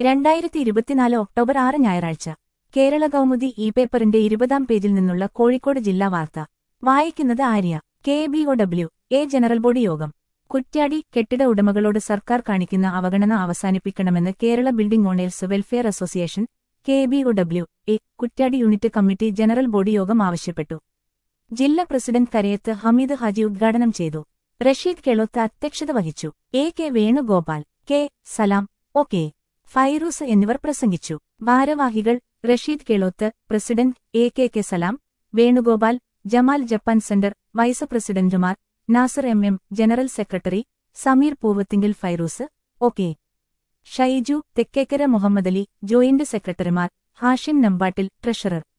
രണ്ടായിരത്തി ഇരുപത്തിനാല് ഒക്ടോബർ ആറ് ഞായറാഴ്ച കേരള കൗമുദി ഇ പേപ്പറിന്റെ ഇരുപതാം പേജിൽ നിന്നുള്ള കോഴിക്കോട് ജില്ലാ വാർത്ത വായിക്കുന്നത് Arya K B O W A general body യോഗം കുറ്റ്യാടി കെട്ടിട ഉടമകളോട് സർക്കാർ കാണിക്കുന്ന അവഗണന അവസാനിപ്പിക്കണമെന്ന് Kerala building owners welfare association K B O W A Kuttiadi unit committee general body യോഗം ആവശ്യപ്പെട്ടു ജില്ലാ പ്രസിഡന്റ് കരയത്ത് ഹമീദ് ഹാജി ഉദ്ഘാടനം ചെയ്തു റഷീദ് കെളോത്ത് അധ്യക്ഷത വഹിച്ചു A K Venugopal K Salam O K Fairoos എന്നിവർ പ്രസംഗിച്ചു ഭാരവാഹികൾ Rasheed Keloth president A K K Salam Venugopal Jamal Japan centre vice പ്രസിഡന്റുമാർ Nasar M M general secretary Sameer Poovathinkil Fairoos O K Shaiju Thekkekkara Muhammadali joint സെക്രട്ടറിമാർ ഹാഷിം നമ്പാട്ടിൽ ട്രഷറർ